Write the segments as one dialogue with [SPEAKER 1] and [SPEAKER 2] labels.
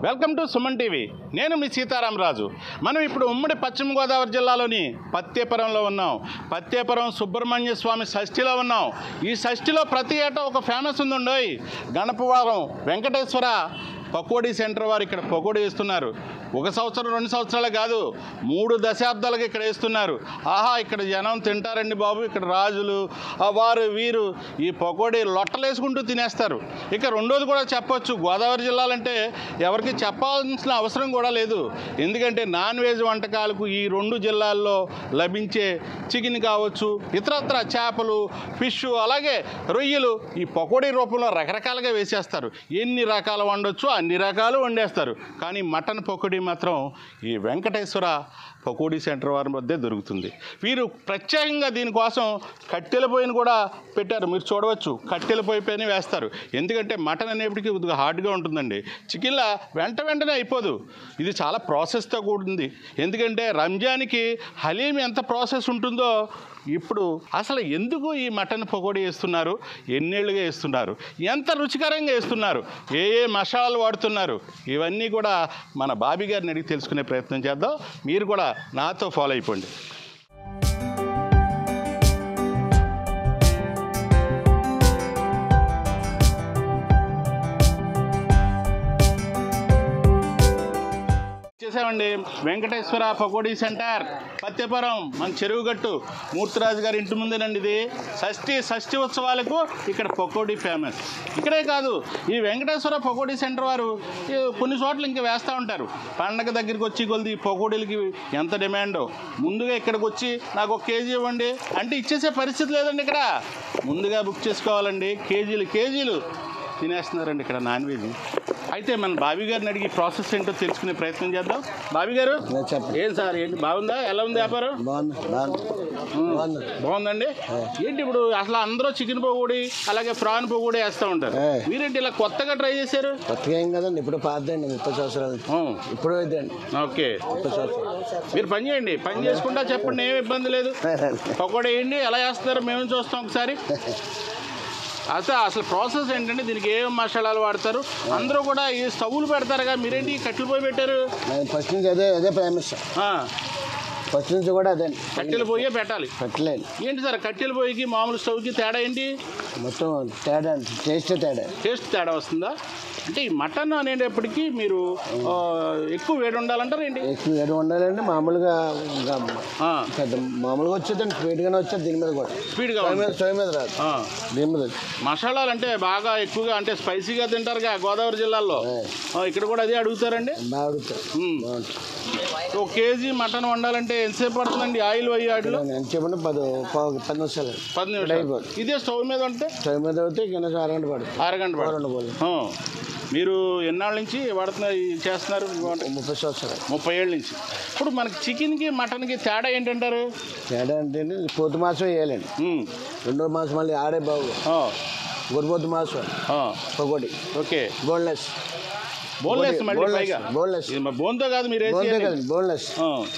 [SPEAKER 1] Welcome to Suman TV నేను మీ సీతారామరాజు మనం ఇప్పుడు ఉమ్మడి పశ్చిమ గోదావరి జిల్లాలోని పత్తేపురంలో ఉన్నాం పత్తేపురం సుబ్రహ్మణ్య స్వామి షష్ఠిలో ఉన్నాం ఈ షష్ఠిలో ప్రతి ఏటా ఒక ఫేమస్ ఉందండోయ్ గణపవారం వెంకటేశ్వర పకోడీ సెంటర్ వారు ఇక్కడ పకోడీ వేస్తున్నారు ఒక సంవత్సరం రెండు సంవత్సరాలు కాదు మూడు దశాబ్దాలకు ఇక్కడ వేస్తున్నారు ఆహా ఇక్కడ జనం తింటారండి బాబు ఇక్కడ రాజులు ఆ వారు వీరు ఈ పకోడీ లొట్టలేసుకుంటూ తినేస్తారు ఇక రెండోది కూడా చెప్పొచ్చు గోదావరి జిల్లాలంటే ఎవరికి చెప్పాల్సిన అవసరం కూడా లేదు ఎందుకంటే నాన్ వెజ్ వంటకాలకు ఈ రెండు జిల్లాల్లో లభించే చికెన్ కావచ్చు ఇతరత్ర చేపలు ఫిష్ అలాగే రొయ్యలు ఈ పకోడీ రూపంలో రకరకాలుగా వేసేస్తారు ఎన్ని రకాలు వండొచ్చు అన్ని రకాలు వండేస్తారు కానీ మటన్ పకోడీ మాత్రం ఈ వెంకటేశ్వర పకోడీ సెంటర్ వారి మధ్య దొరుకుతుంది వీరు ప్రత్యేకంగా దీనికోసం కట్టెల పొయ్యిని కూడా పెట్టారు మీరు చూడవచ్చు కట్టెల పొయ్యి పైన వేస్తారు ఎందుకంటే మటన్ అనేప్పటికీ కొద్దిగా హార్డ్గా ఉంటుందండి చికెన్లా వెంట వెంటనే అయిపోదు ఇది చాలా ప్రాసెస్తో కూడింది ఎందుకంటే రంజాన్కి హలీం ఎంత ప్రాసెస్ ఉంటుందో ఇప్పుడు అసలు ఎందుకు ఈ మటన్ పకోడీ వేస్తున్నారు ఎన్నేళ్ళుగా వేస్తున్నారు ఎంత రుచికరంగా వేస్తున్నారు ఏ ఏ మసాలాలు వాడుతున్నారు ఇవన్నీ కూడా మన బాబీ గారిని అడిగి తెలుసుకునే ప్రయత్నం చేద్దాం మీరు కూడా నాతో ఫాలో అయిపోండి చేసామండి వెంకటేశ్వర పకోడీ సెంటర్ పత్యపురం మన చెరువుగట్టు మూర్తిరాజు గారి ఇంటి ముందేనండి ఇది షష్ఠి షష్ఠి ఉత్సవాలకు ఇక్కడ పకోడీ ఫేమస్ ఇక్కడే కాదు ఈ వెంకటేశ్వర పకోడీ సెంటర్ వారు ఈ కొన్ని చోట్ల ఇంకా వేస్తూ ఉంటారు పండగ దగ్గరికి వచ్చి కొద్ది ఈ పకోడీలకి ఎంత డిమాండో ముందుగా ఇక్కడికి వచ్చి నాకు ఒక కేజీ ఇవ్వండి అంటే ఇచ్చేసే పరిస్థితి లేదండి ఇక్కడ ముందుగా బుక్ చేసుకోవాలండి కేజీలు కేజీలు తినేస్తున్నారండి ఇక్కడ నాన్ వెజ్ అయితే మన బాబీ గారిని అడిగి ప్రాసెస్ ఏంటో తెలుసుకునే ప్రయత్నం చేద్దాం బాబీ గారు
[SPEAKER 2] చెప్పండి
[SPEAKER 1] ఏం సార్ ఏంటి బాగుందా ఎలా ఉంది వ్యాపారం
[SPEAKER 2] బాగుంది బాగుంది బాగుంది
[SPEAKER 1] బాగుందండి ఏంటి ఇప్పుడు అసలు అందరూ చికెన్ పకోడీ అలాగే ఫ్రాన్ పకోడీ వేస్తూ ఉంటారు
[SPEAKER 2] ఏ.
[SPEAKER 1] మీరేంటి ఇలా కొత్తగా ట్రై చేశారు
[SPEAKER 2] కొత్తగా ఏం కదండి ఇప్పుడు పాతదండి ముప్పై సంవత్సరాలు
[SPEAKER 1] ఉం.
[SPEAKER 2] ఇప్పుడు ఇదండి
[SPEAKER 1] ఓకే
[SPEAKER 2] ముప్పై సంవత్సరాలు
[SPEAKER 1] మీరు పని చేయండి పని చేసుకుంటా చెప్పండి ఏం ఇబ్బంది లేదు పకోడీ వేయండి ఎలా చేస్తారో మేము చూస్తాం ఒకసారి అసలు అసలు ప్రాసెస్ ఏంటంటే దీనికి ఏం మసాలాలు వాడతారు అందరూ కూడా ఈ స్టవ్లు పెడతారుగా మీరేంటి ఈ కట్టెలు పోయి పెట్టారు
[SPEAKER 2] నేను ఫస్ట్ నుంచి అదే అదే ఫేమస్
[SPEAKER 1] ఆ,
[SPEAKER 2] ఫస్ట్ నుంచి కూడా అదే
[SPEAKER 1] కట్టెలు పోయే పెట్టాలి
[SPEAKER 2] పెట్టలేదు
[SPEAKER 1] ఏంటి సార్ కట్టెల పొయ్యికి మామూలు స్టవ్కి తేడా ఏంటి
[SPEAKER 2] మొత్తం తేడా టేస్ట్ తేడా
[SPEAKER 1] టేస్ట్ తేడా వస్తుందా అంటే ఈ మటన్ అనేటప్పటికీ మీరు ఆ, ఎక్కువ వేడి ఉండాలంటారు ఏంటి
[SPEAKER 2] ఎక్కువ ఏడు ఉండాలండి మామూలుగా ఇంకా
[SPEAKER 1] ఆ,
[SPEAKER 2] పెద్ద మామూలుగా వచ్చేదండి స్పీడ్గానే వచ్చేది దీని మీద కూడా
[SPEAKER 1] స్పీడ్గా
[SPEAKER 2] స్టవ్
[SPEAKER 1] ఉంది.
[SPEAKER 2] మీద స్టవ్ మీద రాదు
[SPEAKER 1] ఆ,
[SPEAKER 2] దీని మీద వచ్చి
[SPEAKER 1] మసాలాలు అంటే బాగా ఎక్కువగా అంటే స్పైసీగా తింటారుగా గోదావరి జిల్లాలో
[SPEAKER 2] ఏ.
[SPEAKER 1] ఆ, ఇక్కడ కూడా అదే అడుగుతారండి
[SPEAKER 2] బాగా ఉడుకుతాయి
[SPEAKER 1] ఉమ్.
[SPEAKER 2] బాగుంటుంది
[SPEAKER 1] ఒక కేజీ మటన్ వండాలంటే ఎంతసేపు పడుతుందండి ఆయిల్ పోయి వాటిలో
[SPEAKER 2] ఎంత చెప్పండి పది పావు పది నిమిషాలు
[SPEAKER 1] పది నిమిషాలు
[SPEAKER 2] అయిపోతుంది.
[SPEAKER 1] ఇదే స్టవ్ మీద ఉంటే
[SPEAKER 2] స్టవ్ మీద అయితే కింద అరగంట పడుతుంది
[SPEAKER 1] అరగంట పడుతుంది
[SPEAKER 2] రెండు పోలు
[SPEAKER 1] ఆ. మీరు ఎన్నాళ్ళ నుంచి వాడుతున్నారు ఇది చేస్తున్నారు ఈ వంట?
[SPEAKER 2] ముప్పై సంవత్సరాలు
[SPEAKER 1] ముప్పై ఏళ్ళ నుంచి ఇప్పుడు మనకి చికెన్కి మటన్కి తేడా ఏంటంటారు
[SPEAKER 2] తేడా అంటే పోతు మాసం వేయాలండి
[SPEAKER 1] ఉమ్.
[SPEAKER 2] రెండో మాసం మళ్ళీ ఆడే బాగు
[SPEAKER 1] ఆ.
[SPEAKER 2] గొర్రెపోతు మాసం
[SPEAKER 1] ఆ.
[SPEAKER 2] పకోడి
[SPEAKER 1] ఓకే
[SPEAKER 2] బోన్లెస్
[SPEAKER 1] బోన్లెస్ మళ్ళీ
[SPEAKER 2] బోన్లెస్,
[SPEAKER 1] పైగా
[SPEAKER 2] బోన్లెస్.
[SPEAKER 1] ఇది మరి బోన్తో కాదు మీరు
[SPEAKER 2] బోన్లే
[SPEAKER 1] వేసి
[SPEAKER 2] కదండి బోన్లెస్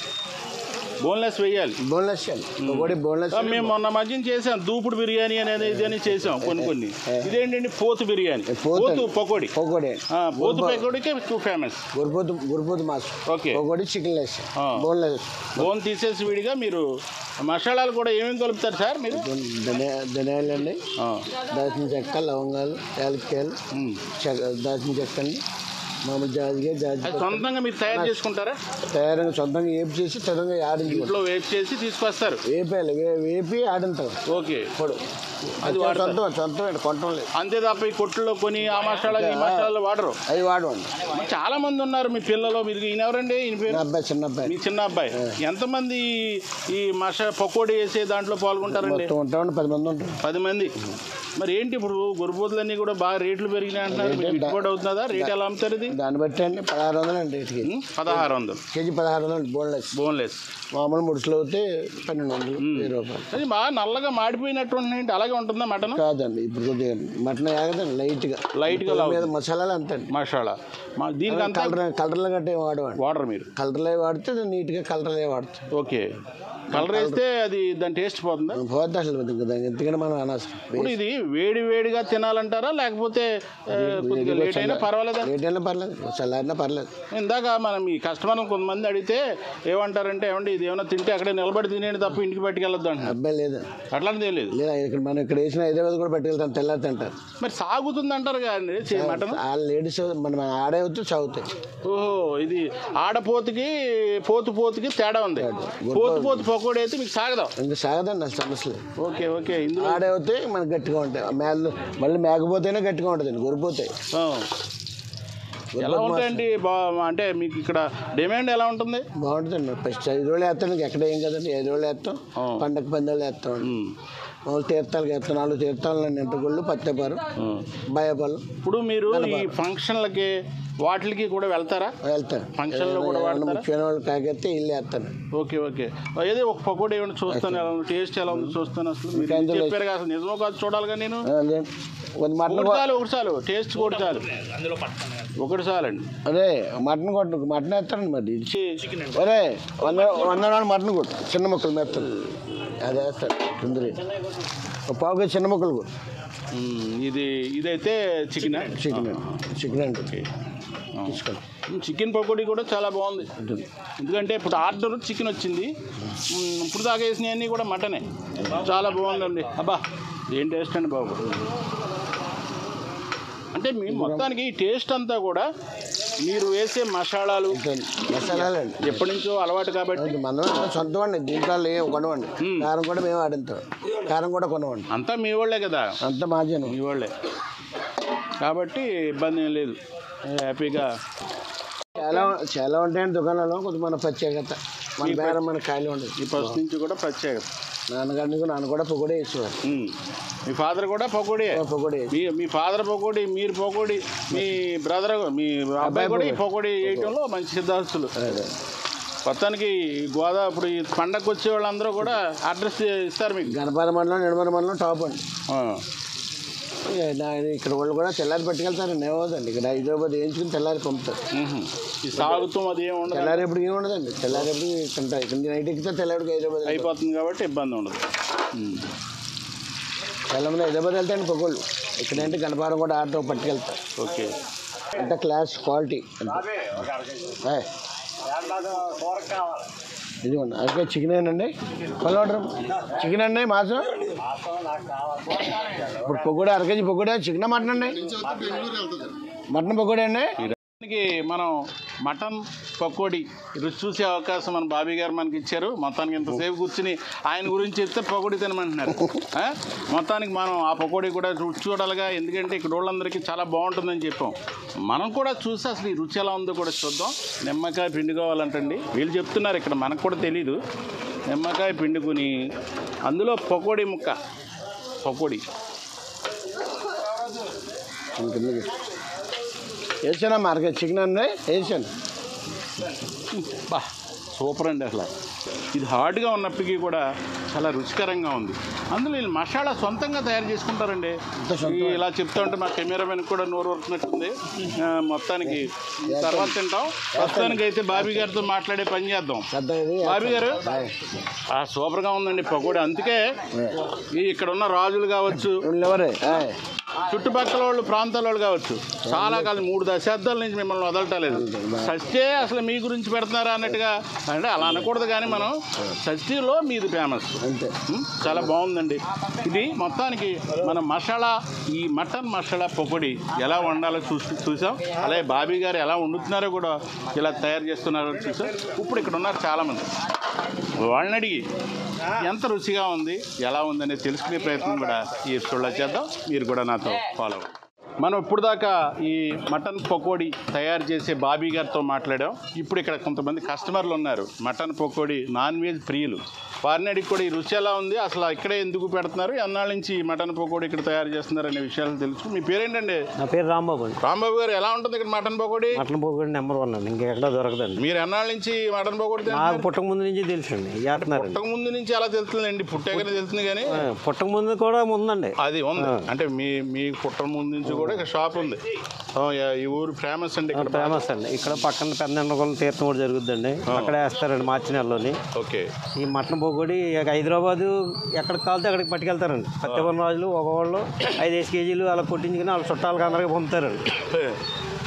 [SPEAKER 1] బోన్లెస్ వేయాలి
[SPEAKER 2] బోన్లెస్ అండి పకోడి బోన్లెస్
[SPEAKER 1] ఆ, మేము మొన్న మధ్యన చేసాం దూపుడు బిర్యానీ అనేది ఇది అని చేసాం కొన్ని కొన్ని ఇదేంటండి పోతు బిర్యానీ
[SPEAKER 2] పోతు
[SPEAKER 1] పోతు పకోడీ
[SPEAKER 2] పకోడి
[SPEAKER 1] ఆ, పోతు పకోడీకి ఎక్కువ ఫేమస్
[SPEAKER 2] గొర్రెపోతు గొర్రెపోతు మాసం
[SPEAKER 1] ఓకే
[SPEAKER 2] పకోడి చికెన్ లెస్
[SPEAKER 1] ఆ.
[SPEAKER 2] బోన్లెస్
[SPEAKER 1] బోన్ తీసేసి విడిగా మీరు మసాలాలు కూడా ఏమేమి కలుపుతారు సార్ మీరు
[SPEAKER 2] ధనియా ధనియాలు అండి
[SPEAKER 1] ఆ,
[SPEAKER 2] దాల్చిన చెక్క లవంగాలు యాలక్కాయలు
[SPEAKER 1] ఉమ్.
[SPEAKER 2] చెక్క దాల్చిన చెక్క అండి మామూలు జాజిగా జాజి
[SPEAKER 1] అది సొంతంగా మీరు తయారు చేసుకుంటారా
[SPEAKER 2] తయారైన సొంతంగా వేపు చేసి సొంతంగా ఆడించుకోండి
[SPEAKER 1] ఇంట్లో వేపు చేసి తీసుకొస్తారు
[SPEAKER 2] వేపేయాలి వే- వేపి ఆడింటాం
[SPEAKER 1] ఓకే
[SPEAKER 2] ఇప్పుడు
[SPEAKER 1] అది వాడతారు.
[SPEAKER 2] సొంతం సొంతం కొట్టం లేదు
[SPEAKER 1] అంతే తప్ప ఈ కొట్టులో కొని ఆ మసాలా ఈ మసాలాలు వాడరు
[SPEAKER 2] అవి వాడమండి
[SPEAKER 1] చాలా మంది ఉన్నారు మీ పిల్లలు మీరు ఈయన ఎవరండి ఈయన
[SPEAKER 2] నా
[SPEAKER 1] పేరు
[SPEAKER 2] అబ్బాయి చిన్న అబ్బాయి
[SPEAKER 1] మీ చిన్న అబ్బాయి ఎంతమంది ఈ మసా పకోడీ వేసే దాంట్లో పాల్గొంటారండి
[SPEAKER 2] మొత్తం ఉంటామండి పది మంది ఉంటాం
[SPEAKER 1] పది మంది మరి ఏంటి ఇప్పుడు గొర్రెపోతులన్నీ కూడా బాగా రేట్లు పెరిగినాయి అంటున్నారు మీకు గిట్టుబాటు అవుతుందా రేట్ ఎలా అమ్ముతారు ఇది
[SPEAKER 2] దాన్ని బట్టి అండి పదహారు వందలు అండి రేటుకి
[SPEAKER 1] ఉం? పదహారు వందలు
[SPEAKER 2] కేజీ పదహారు వందలు బోన్లెస్
[SPEAKER 1] బోన్లెస్
[SPEAKER 2] మామూలు ముడుసులు అవుతే పన్నెండు వందలు వెయ్యి రూపాయలు
[SPEAKER 1] అది బాగా నల్లగా మాడిపోయినట్టు ఉంటుందండి అలాగే ఉంటుందా మటన్
[SPEAKER 2] కాదండి ఇప్పుడు కొద్దిగా మటన్ ఆగదండి లైట్గా
[SPEAKER 1] లైట్గా
[SPEAKER 2] పొయ్యి మీద మసాలాలు అంతే అండి
[SPEAKER 1] మసాలా మా దీనికి అంతా
[SPEAKER 2] కలర్ కలర్లు గట్టే వాడమండి
[SPEAKER 1] వాటర్ మీరు
[SPEAKER 2] కలర్లే వాడితే నీట్గా కలర్లే వాడతాం
[SPEAKER 1] ఓకే కలర్ వేస్తే అది దాని టేస్ట్ పోతుందా
[SPEAKER 2] పోతే అసలు ఇంకా దానికి ఎందుకంటే మనం అనవసరం
[SPEAKER 1] ఇప్పుడు ఇది వేడి వేడిగా తినాలంటారా లేకపోతే ఆ, కొద్దిగా లేట్ అయినా పర్వాలేదా
[SPEAKER 2] రేట్ అయినా పర్లేదు పర్లేదు చల్లారినా పర్లేదు
[SPEAKER 1] ఇందాక మనం ఈ కస్టమర్ కొంతమంది అడిగితే ఏమంటారంటే ఏమండి ఇది ఏమైనా తింటే అక్కడే నిలబడి తినేది తప్ప ఇంటికి పట్టుకెళ్ళొద్దు అంటున్నారు
[SPEAKER 2] అబ్బాయి లేదు
[SPEAKER 1] అట్లాంటిది ఏం లేదు
[SPEAKER 2] లేదా ఇక్కడ మనం ఇక్కడ వేసిన హైదరాబాద్ కూడా పట్టుకెళ్తాం తెల్లారి తింటారు
[SPEAKER 1] మరి సాగుతుంది అంటారు కానీ మటన్
[SPEAKER 2] ఆ లేడీస్ మనం ఆడే వచ్చి చదువుతాయి
[SPEAKER 1] ఓహో ఇది ఆడపోతుకి పోతు పోతుకి తేడా ఉంది పోతు పోతు పకోడీ అయితే మీకు సాగదాం
[SPEAKER 2] ఇంకా సాగదండి అసలు సమస్య లేదు
[SPEAKER 1] ఓకే ఓకే ఇందులో
[SPEAKER 2] ఆడే అవుతే మనకు గట్టిగా ఉంటాయి మేళ్ళు మళ్ళీ మేకపోతేనే గట్టిగా ఉంటుంది గొరిపోతాయి
[SPEAKER 1] ఆ. ఎలా ఉంటాయండి బా అంటే మీకు ఇక్కడ డిమాండ్ ఎలా ఉంటుంది
[SPEAKER 2] బాగుంటుందండి ఫస్ట్ ఐదు రోజులు వేస్తాం ఇంక ఎక్కడ ఏం కదండి ఐదు రోజులు వేస్తాం
[SPEAKER 1] ఆ.
[SPEAKER 2] పండగ పందాలు వేస్తాం
[SPEAKER 1] ఉమ్.
[SPEAKER 2] మామూలు తీర్థాలకు వేస్తాం నాలుగు తీర్థాలు ఎంటగుళ్ళు పత్తేపారు
[SPEAKER 1] ఉమ్.
[SPEAKER 2] భయపాలు
[SPEAKER 1] ఇప్పుడు మీరు ఈ ఫంక్షన్లకి వాటికి కూడా వెళ్తారా
[SPEAKER 2] వెళ్తాను
[SPEAKER 1] ఫంక్షన్లో కూడా వాడతారా
[SPEAKER 2] ముఖ్యమైన వాళ్ళు కాకెత్తే ఇల్లు వేస్తాను
[SPEAKER 1] ఓకే ఓకే ఏదో ఒక పకోడీ ఏమైనా చూస్తాను ఎలా ఉంది టేస్ట్ ఎలా ఉంది చూస్తాను అసలు మీరు
[SPEAKER 2] అందులో-
[SPEAKER 1] చెప్పారు కదా అసలు నిజమో కాదు చూడాలిగా నేను
[SPEAKER 2] అదే కొంత మటన్
[SPEAKER 1] ఒకటి చాలు ఒకటి చాలు టేస్ట్ కూడా చాలు ఒకటి చాలండి
[SPEAKER 2] అదే మటన్ కొట్టు మటన్ వేస్తారండి మరి అరే వంద వంద నాడు మటన్ కొట్టు చిన్న ముక్కలు మెత్తలు అదే వేస్తాడు తుందరి ఒక పావు కేజీ చిన్న ముక్కలు కొట్టు
[SPEAKER 1] ఉమ్, ఇది ఇదైతే చికెన్
[SPEAKER 2] చికెన్ అండి చికెన్ అండి
[SPEAKER 1] ఓకే
[SPEAKER 2] తీసుకోండి
[SPEAKER 1] చికెన్ పకోడీ కూడా చాలా బాగుంది
[SPEAKER 2] ఉంటుంది
[SPEAKER 1] ఎందుకంటే ఇప్పుడు ఆర్డర్ చికెన్ వచ్చింది మ్, ఇప్పుడు దాకా వేసినవన్నీ కూడా మటనే చాలా బాగుందండి అబ్బా ఏం టేస్ట్ అండి బాబు అంటే మీ మొత్తానికి ఈ టేస్ట్ అంతా కూడా మీరు వేసే మసాలాలు
[SPEAKER 2] ఉంటుంది. మసాలాలండి
[SPEAKER 1] ఎప్పటి నుంచో అలవాటు కాబట్టి
[SPEAKER 2] అది మనం సొంతం అండి దీంట్లో ఏం కొనవండి కారం కూడా మేము ఆడింతాం కారం కూడా కొనవండి
[SPEAKER 1] అంతా మీ వాళ్ళే కదా
[SPEAKER 2] అంత మాజను
[SPEAKER 1] మీ వాళ్ళే కాబట్టి ఇబ్బంది ఏం లేదు హ్యాపీగా
[SPEAKER 2] చాలా చాలా ఉంటాయండి దుకాణాల్లో కొంచెం మన ప్రత్యేకత మన బేరం మన ఖాళీ ఉండదు
[SPEAKER 1] ఈ ఫస్ట్ నుంచి కూడా ప్రత్యేకత
[SPEAKER 2] నాన్నగారిని నాన్న కూడా పొగడే వేసేవారు
[SPEAKER 1] మ్. మీ ఫాదర్ కూడా పకోడీ
[SPEAKER 2] పొగడే
[SPEAKER 1] మీ మీ ఫాదర్ పకోడీ మీరు పకోడీ మీ బ్రదర్ మీ అబ్బాయి కూడా ఈ పకోడీ వేయటంలో మంచి సిద్ధాస్తులు
[SPEAKER 2] అదే
[SPEAKER 1] మొత్తానికి ఈ గోదా ఇప్పుడు ఈ పండగకు వచ్చే వాళ్ళందరూ కూడా అడ్రస్ ఇస్తారు మీకు
[SPEAKER 2] గణపతి మండలం నిడమల మండలం టాప్ అండి
[SPEAKER 1] ఆ.
[SPEAKER 2] ఇక నా- ఇక్కడ వాళ్ళు కూడా తెల్లారి పట్టుకెళ్తారండి ఏమవుతుంది ఇక్కడ హైదరాబాద్ వేయించుకుని తెల్లారి పంపుతారు
[SPEAKER 1] మ్హూ. ఈ సాగుతూ అది ఏమి ఉండదు
[SPEAKER 2] తెల్లారి ఎప్పుడు ఏమి ఉండదండి తెల్లారి ఎప్పుడు తింటారు ఇక్కడ నైట్ ఎక్కితే తెల్లారికి హైదరాబాద్ వెళ్తారు.
[SPEAKER 1] అయిపోతుంది కాబట్టి ఇబ్బంది ఉండదు మ్.
[SPEAKER 2] చాలా మంది హైదరాబాద్ వెళ్తారండి పొగోళ్ళు ఇక్కడంటే గణపారం కూడా ఆటో పట్టుకెళ్తారు
[SPEAKER 1] ఓకే
[SPEAKER 2] అంటే క్లాస్ క్వాలిటీ ఏయ్. ఇదిగోండి అదే చికెన్ అండి పళ్ళు ఆర్డర్ చికెన్ అండి మాసం ఇప్పుడు పొగ్గుడు అర కేజీ పొగ్గుడే చికెన్ మటన్ అండి మటన్ పొగ్గుడే అండి
[SPEAKER 1] దానికి మనం మటన్ పకోడీ రుచి చూసే అవకాశం మన బాబీ గారు మనకి ఇచ్చారు మొత్తానికి ఇంతసేపు కూర్చుని ఆయన గురించి చెప్తే పకోడీ తినమంటున్నారు ఆ? మొత్తానికి మనం ఆ పకోడీ కూడా రుచి చూడాలిగా ఎందుకంటే ఇక్కడ వాళ్ళందరికీ చాలా బాగుంటుందని చెప్పాం మనం కూడా చూసి అసలు ఈ రుచి ఎలా ఉందో కూడా చూద్దాం నిమ్మకాయ పిండుకోవాలంటండి వీళ్ళు చెప్తున్నారు ఇక్కడ మనకు కూడా తెలీదు నిమ్మకాయ పిండుకుని అందులో పకోడీ ముక్క పకోడీ
[SPEAKER 2] వేసానా మార్కెట్ చికెన్ అండి వేసాను
[SPEAKER 1] బా సూపర్ అండి అసలు ఇది హార్డ్గా ఉన్నప్పటికీ కూడా చాలా రుచికరంగా ఉంది అందులో వీళ్ళు మసాలా సొంతంగా తయారు చేసుకుంటారండి
[SPEAKER 2] అంతా సొంతం.
[SPEAKER 1] ఈ ఇలా చెప్తా ఉంటే మా కెమెరామెన్ కూడా నోరు వరుకున్నట్టుంది ఆ, మొత్తానికి తర్వాత తింటాం ప్రస్తుతానికి అయితే బాబీ గారితో మాట్లాడే పని చేద్దాం
[SPEAKER 2] పెద్ద ఇది
[SPEAKER 1] బాబీ గారు
[SPEAKER 2] ఆయ్.
[SPEAKER 1] ఆ సూపర్గా ఉందండి పకోడీ అందుకే ఈ ఇక్కడ ఉన్న రాజులు కావచ్చు
[SPEAKER 2] వీళ్ళు ఎవరే ఆయ్.
[SPEAKER 1] చుట్టుపక్కల వాళ్ళు ప్రాంతాల వాళ్ళు కావచ్చు చాలా కాలం మూడు దశాబ్దాల నుంచి మిమ్మల్ని వదలటలేదు షష్ఠే అసలు మీ గురించి పెడుతున్నారా అన్నట్టుగా అంటే అలా అనకూడదు కానీ మనం షష్ఠిలో మీది ఫేమస్
[SPEAKER 2] అంతే
[SPEAKER 1] ఉం? చాలా బాగుందండి ఇది మొత్తానికి మన మసాలా ఈ మటన్ మసాలా పకోడీ ఎలా వండాలో చూసి చూసాం అలాగే బాబీ గారు ఎలా వండుతున్నారో కూడా ఇలా తయారు చేస్తున్నారో చూసాం ఇప్పుడు ఇక్కడ ఉన్నారు చాలామంది వాళ్ళని అడిగి ఎంత రుచిగా ఉంది ఎలా ఉందనేది తెలుసుకునే ప్రయత్నం కూడా ఈ ఎపిసోడ్లో చేద్దాం మీరు కూడా నాతో ఫాలో అవ్వండి మనం ఇప్పుడు దాకా ఈ మటన్ పకోడీ తయారు చేసే బాబీ గారితో మాట్లాడాం ఇప్పుడు ఇక్కడ కొంతమంది కస్టమర్లు ఉన్నారు మటన్ పకోడీ నాన్ వెజ్ ప్రియులు వారిని అడిగి కూడా ఈ రుచి ఎలా ఉంది అసలు ఇక్కడే ఎందుకు పెడుతున్నారు ఎన్నాళ్ళ నుంచి ఈ మటన్ పకోడీ ఇక్కడ తయారు చేస్తున్నారు అనే విషయాలు తెలుసు మీ పేరేంటండి
[SPEAKER 3] నా పేరు రాంబాబు అండి
[SPEAKER 1] రాంబాబు గారు ఎలా ఉంటుంది ఇక్కడ మటన్ పకోడీ
[SPEAKER 3] మటన్ పోగొడి నెంబర్ వన్ అండి ఇంకెక్కడ దొరకదండి
[SPEAKER 1] మీరు ఎన్నాళ్ళ నుంచి మటన్ పకోడీ
[SPEAKER 3] నాకు
[SPEAKER 1] తింటున్నారు?
[SPEAKER 3] పుట్టక ముందు నుంచి తెలుసండి చేస్తున్నారండి
[SPEAKER 1] పుట్టక ముందు నుంచి ఎలా తెలుస్తుందండి పుట్టాకనే తెలుస్తుంది కానీ
[SPEAKER 3] ఆ, పుట్టక ముందు కూడా ఉందండి
[SPEAKER 1] అది ఉంది అంటే మీ మీ పుట్టక ముందు నుంచి కూడా ఇక్కడ షాప్ ఉంది ఆ, ఈ ఊరు ఫేమస్ అండి ఇక్కడ
[SPEAKER 3] ఫేమస్ అండి ఇక్కడ పక్కన పెద్ద తీర్థం కూడా జరుగుద్దండి అక్కడ వేస్తారండి మార్చి నెలలోని
[SPEAKER 1] ఓకే
[SPEAKER 3] ఈ మటన్ పొగొడి హైదరాబాదు ఎక్కడికి కాలితే అక్కడికి పట్టుకెళ్తారండి సత్యవరం రాజులు ఒకవాళ్ళు ఐదు ఐదు కేజీలు అలా కొట్టించుకుని వాళ్ళ చుట్టాలకు అందరికీ పంపుతారండి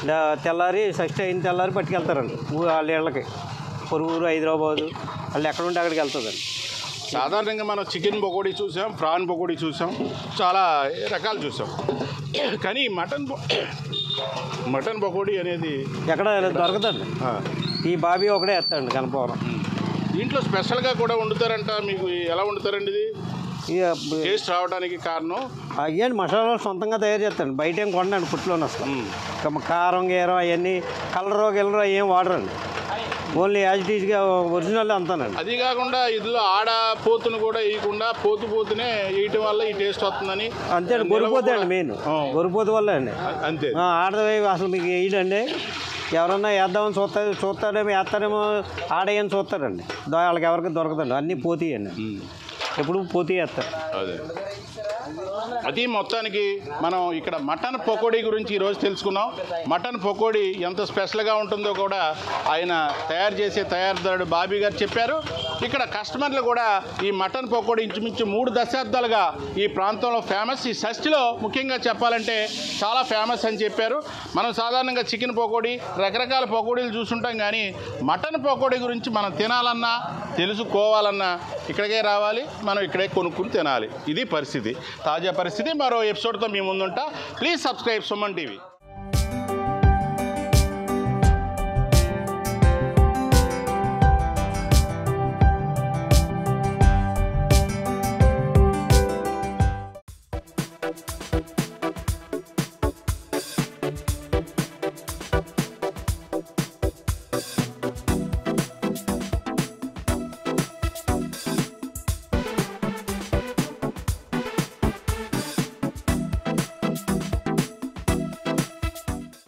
[SPEAKER 3] దా- తెల్లారి షష్ఠి అయిన తెల్లారి పట్టుకెళ్తారండి ఊ- వాళ్ళ ఇళ్ళకి పొరుగురు హైదరాబాదు వాళ్ళు ఎక్కడ ఉంటే అక్కడికి వెళ్తుందండి
[SPEAKER 1] సాధారణంగా మనం చికెన్ పకోడీ చూసాం ప్రాన్ పకోడీ చూసాం చాలా రకాలు చూసాం కానీ మటన్ ప- మటన్ పకోడీ అనేది
[SPEAKER 3] ఎక్కడ దొరకదండి
[SPEAKER 1] ఆ,
[SPEAKER 3] ఈ బాబీ ఒకడే వేస్తాడండి కనపవరం
[SPEAKER 1] దీంట్లో స్పెషల్గా కూడా వండుతారంట మీకు ఎలా వండుతారండి ఇది
[SPEAKER 3] ఇక
[SPEAKER 1] టేస్ట్ రావడానికి కారణం
[SPEAKER 3] అయ్యండి మసాలాలు సొంతంగా తయారు చేస్తాను బయట ఏం కొనండి పుట్టిలోని వస్తాం ఇక కారం గీరం అవన్నీ కలరు గిల్లరు ఏం వాడరండి ఓన్లీ యాజ్ ఇట్ ఈజ్గా ఒరిజినల్ అంతానండి
[SPEAKER 1] అది కాకుండా ఇందులో ఆడ పోతును కూడా వేయకుండా పోతు పోతునే వేయటం వల్ల ఈ టేస్ట్ వస్తుందని
[SPEAKER 3] అంతే అండి గొరిపోతే అండి మెయిన్
[SPEAKER 1] ఆ.
[SPEAKER 3] గొరిపోతే వల్ల అండి
[SPEAKER 1] అ- అంతే
[SPEAKER 3] ఆ, ఆడది అసలు మీకు వేయడండి ఎవరన్నా వేద్దామని చూస్తా చూస్తాడేమో వేస్తారేమో ఆడేయని చూస్తారండి దో- వాళ్ళకి ఎవరికి దొరకదండి అన్నీ పోతీయండి ఎప్పుడు పోతీ వేస్తారు
[SPEAKER 1] అదే అది మొత్తానికి మనం ఇక్కడ మటన్ పకోడీ గురించి ఈరోజు తెలుసుకున్నాం మటన్ పకోడీ ఎంత స్పెషల్గా ఉంటుందో కూడా ఆయన తయారు చేసే తయారీదారుడు బాబీ గారు చెప్పారు ఇక్కడ కస్టమర్లు కూడా ఈ మటన్ పకోడీ ఇంచుమించు మూడు దశాబ్దాలుగా ఈ ప్రాంతంలో ఫేమస్ ఈ షష్ఠిలో ముఖ్యంగా చెప్పాలంటే చాలా ఫేమస్ అని చెప్పారు మనం సాధారణంగా చికెన్ పకోడీ రకరకాల పకోడీలు చూసుంటాం కానీ మటన్ పకోడీ గురించి మనం తినాలన్నా తెలుసుకోవాలన్నా ఇక్కడికే రావాలి మనం ఇక్కడే కొనుక్కుని తినాలి ఇది పరిస్థితి తాజా పరిస్థితి మరో ఎపిసోడ్తో మీ ముందుంటా ప్లీజ్ సబ్స్క్రైబ్ సుమన్ టీవీ